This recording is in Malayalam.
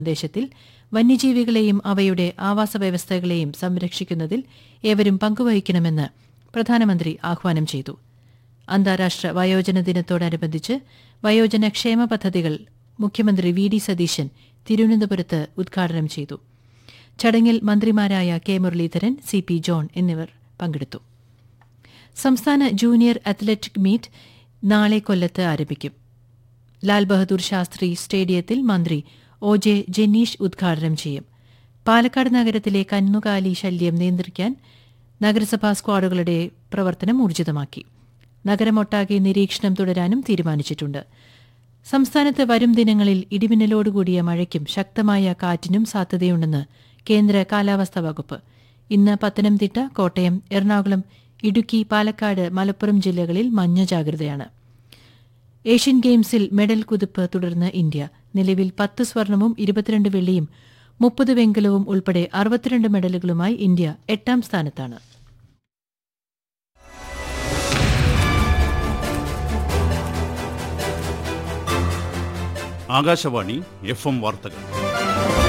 ദേശത്തിൽ വന്യജീവികളെയും അവയുടെ ആവാസ വ്യവസ്ഥകളെയും സംരക്ഷിക്കുന്നതിൽ ഏവരും പങ്കുവഹിക്കണമെന്ന് പ്രധാനമന്ത്രി ആഹ്വാനം ചെയ്തു അന്താരാഷ്ട്ര വയോജന ദിനത്തോടനുബന്ധിച്ച് വയോജന ക്ഷേമ പദ്ധതികൾ മുഖ്യമന്ത്രി വി ഡി സതീശൻ തിരുവനന്തപുരത്ത് ഉദ്ഘാടനം ചെയ്തു ചടങ്ങിൽ മന്ത്രിമാരായ K Muraleedharan C P John എന്നിവർ പങ്കെടുത്തു സംസ്ഥാന ജൂനിയർ അത്ലറ്റിക് മീറ്റ് നാളെ കൊല്ലത്ത് ആരംഭിക്കും ലാൽ ബഹദൂർ ശാസ്ത്രി സ്റ്റേഡിയത്തിൽ മന്ത്രി ഒ ജെ ജെന്നീഷ് ഉദ്ഘാടനം ചെയ്യും പാലക്കാട് നഗരത്തിലെ കന്നുകാലി ശല്യം നിയന്ത്രിക്കാൻ നഗരസഭാ സ്ക്വാഡുകളുടെ പ്രവർത്തനം ഊർജിതമാക്കി നഗരമൊട്ടാകെ നിരീക്ഷണം തുടരാനും തീരുമാനിച്ചിട്ടുണ്ട് സംസ്ഥാനത്ത് വരും ദിനങ്ങളിൽ ഇടിമിന്നലോടുകൂടിയ മഴയ്ക്കും ശക്തമായ കാറ്റിനും സാധ്യതയുണ്ടെന്ന് കേന്ദ്ര കാലാവസ്ഥാ വകുപ്പ് ഇന്ന് പത്തനംതിട്ട കോട്ടയം എറണാകുളം ഇടുക്കി പാലക്കാട് മലപ്പുറം ജില്ലകളിൽ മഞ്ഞ ജാഗ്രതയാണ് ഏഷ്യൻ ഗെയിംസിൽ മെഡൽ കുതിപ്പ് തുടർന്ന് ഇന്ത്യ നിലവിൽ പത്ത് സ്വർണവും ഇരുപത്തിരണ്ട് വെള്ളിയും മുപ്പത് വെങ്കലവും ഉൾപ്പെടെ അറുപത്തിരണ്ട് മെഡലുകളുമായി ഇന്ത്യ എട്ടാം സ്ഥാനത്താണ് ആകാശവാണി എഫ് എം വാർത്തകൾ